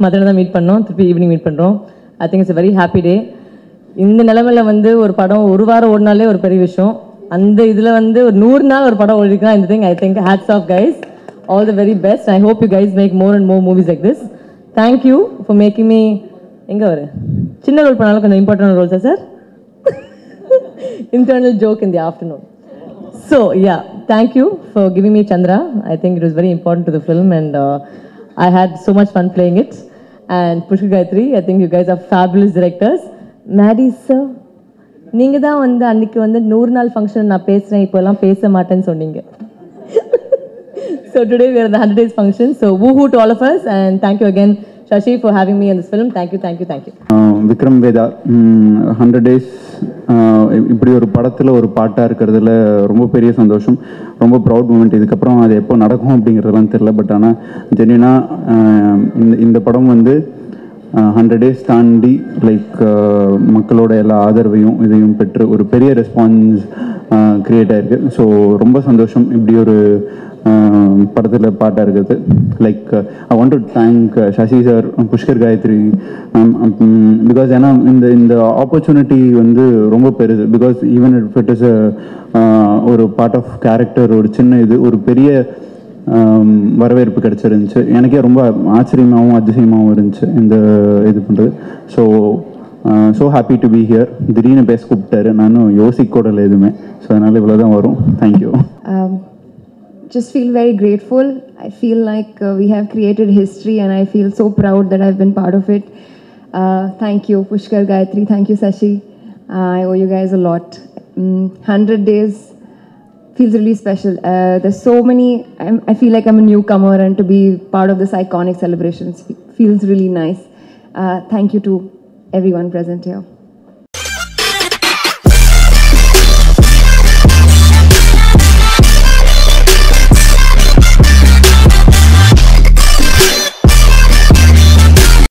மதுரை தான் மீட் பண்ணோம் திருப்பி ஈவினிங் மீட் பண்ணுறோம் I think it's very happy day இந்த நிலமையில வந்து ஒரு படம் ஒரு வாரம் ஓடினாலே ஒரு பெரிய விஷயம் அந்த இதில் வந்து ஒரு நூறு நாள் ஒரு படம் ஓடிருக்கா இந்த thing I think hats off guys all the very best I hope you guys make more and more movies like this thank you for making me எங்கே வரு சின்ன ரோல் பண்ணாலும் கொஞ்சம் இம்பார்ட்டன்ட் ரோல்ஸா sir internal joke in the afternoon. So, yeah, thank you for giving me Chandra. I think it was very important to the film, and uh, I had so much fun playing it. And Pushkar Gayatri, I think you guys are fabulous directors. Maddie, sir, நீங்க தான் வந்து அன்னைக்கு வந்து நூறு நாள் function நான் பேசுறேன் இப்போலாம் பேச மாட்டேன்னு சொன்னீங்க so today we are at the 100 days function. So woohoo to all of us, and thank you again, Shashi, for having me in this film. Thank you, thank you, thank you. Ah Vikram Vedha hundred days இப்படி ஒரு படத்தில் ஒரு பாட்டாக இருக்கிறதுல ரொம்ப பெரிய சந்தோஷம் ரொம்ப ப்ரௌட் மூமெண்ட் இதுக்கப்புறம் அது எப்போ நடக்கும் அப்படிங்கிறதெல்லாம் தெரில பட் ஆனால் ஜென்யூனாக இந்த இந்த படம் வந்து ஹண்ட்ரட் டேஸ் தாண்டி லைக் மக்களோட எல்லா ஆதரவையும் இதையும் பெற்று ஒரு பெரிய ரெஸ்பான்ஸ் க்ரியேட் ஆயிருக்கு ஸோ ரொம்ப சந்தோஷம் இப்படி ஒரு படத்தில் பாட்டாக இருக்குது like I want to thank Sasi sir Pushkar Gayathri because ஏன்னா இந்த இந்த ஆப்பர்ச்சுனிட்டி வந்து ரொம்ப பெருசு because even it it is ஒரு பார்ட் ஆஃப் கேரக்டர் ஒரு சின்ன இது ஒரு பெரிய ஆம், வரவேற்பு கிடைச்சிருந்துச்சு எனக்கே ரொம்ப ஆச்சரியமாகவும் அதிசயமாகவும் இருந்துச்சு இந்த இது பண்ணுறது so so happy to be here திடீர்னு பேச கூப்பிட்டாரு நானும் யோசிக்கூடல எதுவுமே ஸோ அதனால் இவ்வளோ தான் வரும் thank you Um, just feel very grateful. I feel like uh, we have created history, and I feel so proud that I've been part of it. Uh, thank you, Pushkar Gayatri. Thank you, Sashi. Uh, I owe you guys a lot. Mm, 100 days feels really special. Uh, there's so many, I'm, I feel like I'm a newcomer, and to be part of this iconic celebrations fe- feels really nice. Uh, thank you to everyone present here.